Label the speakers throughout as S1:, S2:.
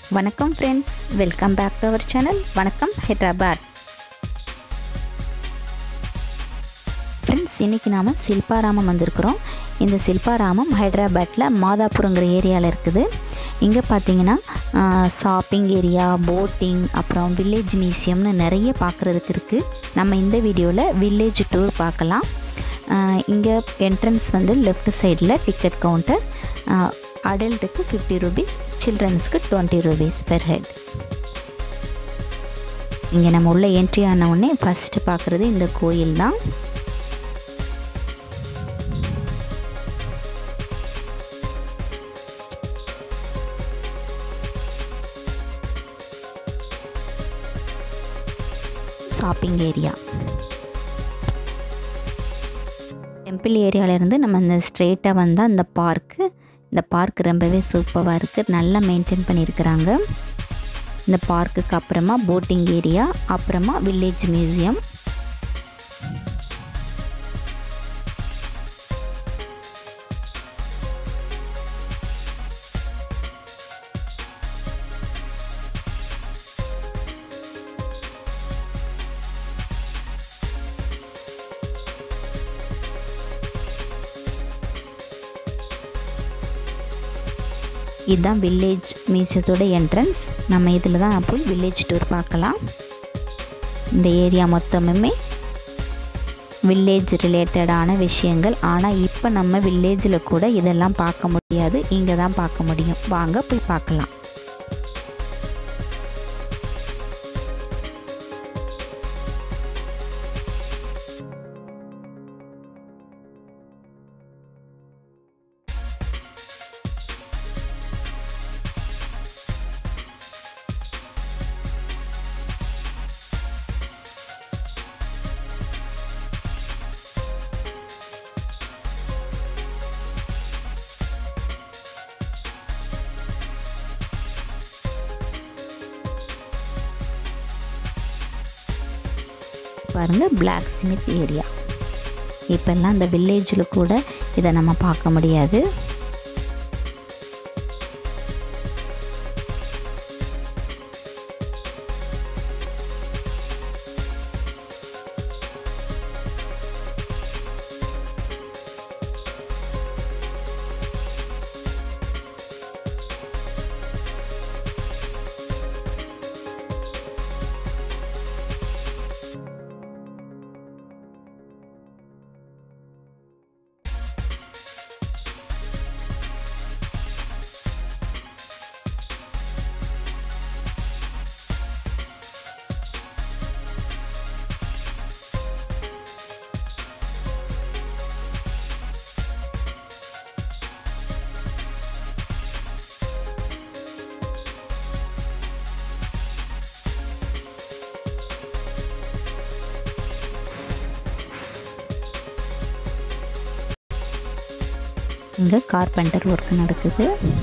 S1: வணக்கம் friends welcome back to our channel வணக்கம் Hyderabad friends இன்றைக்கி நாம் சில்பாராமம் வந்திருக்கிறோம் இந்த சில்பாராமம் ஹைதராபாத்தில் மாதாபுரங்கிற ஏரியாவில் இருக்குது இங்கே பார்த்தீங்கன்னா ஷாப்பிங் ஏரியா போட்டிங் அப்புறம் வில்லேஜ் மியூசியம்னு நிறைய பார்க்குறதுக்கு இருக்குது நம்ம இந்த வீடியோவில் வில்லேஜ் டூர் பார்க்கலாம் இங்கே என்ட்ரன்ஸ் வந்து லெஃப்ட் சைடில் டிக்கெட் கவுண்டர் அடல்ட்டுக்கு ஃபிஃப்டி ருபீஸ் சில்ட்ரன்ஸ்க்கு டுவெண்ட்டி ருபீஸ் பெர் ஹெட் இங்கே நம்ம உள்ள என்ட்ரி ஆன உடனே ஃபஸ்ட்டு பார்க்குறது இந்த கோயில் தான் ஷாப்பிங் ஏரியா டெம்பிள் ஏரியாவிலேருந்து நம்ம இந்த ஸ்ட்ரெயிட்டாக வந்தால் இந்த பார்க்கு இந்த பார்க் ரொம்பவே சூப்பராக இருக்குது நல்லா மெயின்டைன் பண்ணியிருக்கிறாங்க இந்த பார்க்குக்கு அப்புறமா போட்டிங் ஏரியா அப்புறமா வில்லேஜ் மியூசியம் இதுதான் வில்லேஜ் மியூசியத்தோட என்ட்ரன்ஸ் நம்ம இதில் தான் போய் வில்லேஜ் டூர் பார்க்கலாம் இந்த ஏரியா மொத்தமுமே வில்லேஜ் ரிலேட்டடான விஷயங்கள் ஆனால் இப்போ நம்ம வில்லேஜில் கூட இதெல்லாம் பார்க்க முடியாது இங்கே தான் பார்க்க முடியும் வாங்க போய் பார்க்கலாம் பாருங்கள் பிளாக் ஸ்மித் ஏரியா இப்போல்லாம் இந்த வில்லேஜில் கூட இதை நம்ம பார்க்க முடியாது இங்கே கார்பெண்டர் ஒர்க் நடக்குது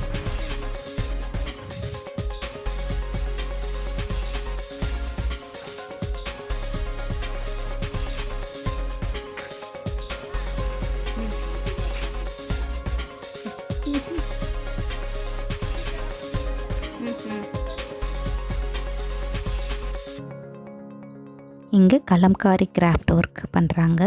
S1: இங்கே கலம்காரி கிராஃப்ட் ஒர்க் பண்ணுறாங்க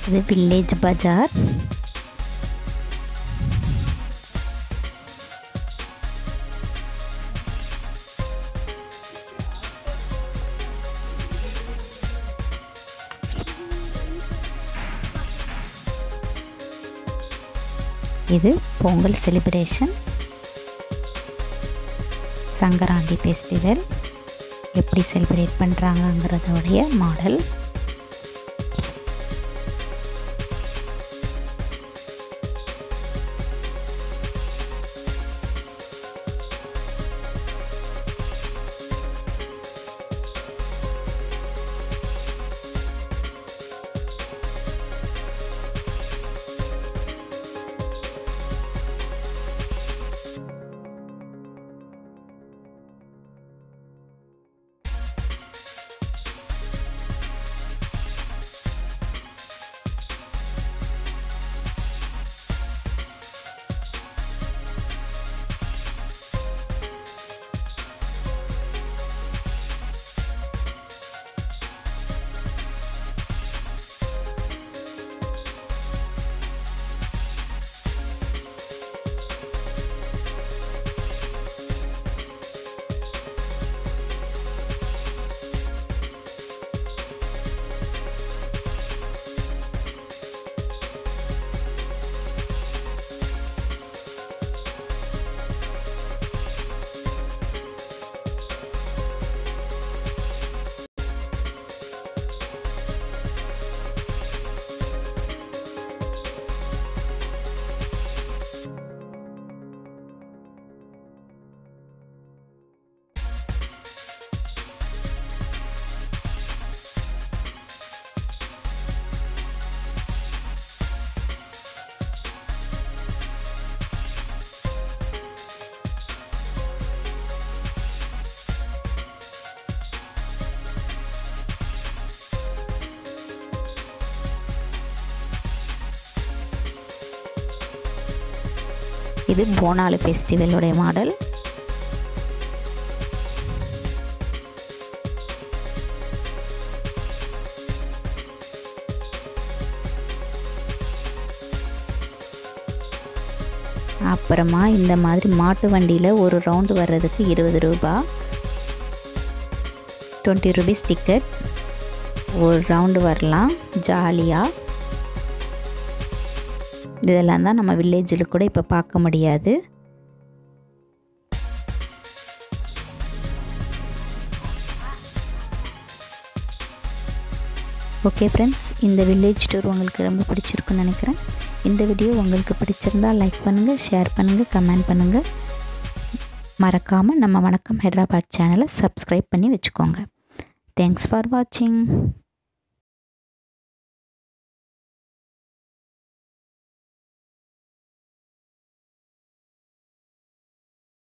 S1: இது வில்லேஜ் பஜார் இது பொங்கல் செலிப்ரேஷன் சங்கராந்தி ஃபெஸ்டிவல் எப்படி செலிப்ரேட் பண்ணுறாங்கங்கிறதோடைய மாடல் இது போனாலு ஃபெஸ்டிவலுடைய மாடல் அப்புறமா இந்த மாதிரி மாட்டு வண்டியில் ஒரு ரவுண்டு வர்றதுக்கு இருபது ரூபா டுவெண்ட்டி ருபீஸ் டிக்கெட் ஒரு ரவுண்டு வரலாம் ஜாலியாக இதெல்லாம் தான் நம்ம வில்லேஜில் கூட இப்போ பார்க்க முடியாது ஓகே ஃப்ரெண்ட்ஸ் இந்த வில்லேஜ் டூர் உங்களுக்கு ரொம்ப பிடிச்சிருக்குன்னு நினைக்கிறேன் இந்த வீடியோ உங்களுக்கு பிடிச்சிருந்தால் லைக் பண்ணுங்கள் ஷேர் பண்ணுங்கள் கமெண்ட் பண்ணுங்கள் மறக்காமல் நம்ம வணக்கம் ஹைதராபாத் சேனலை சப்ஸ்கிரைப் பண்ணி வச்சுக்கோங்க தேங்க்ஸ் ஃபார் வாட்சிங்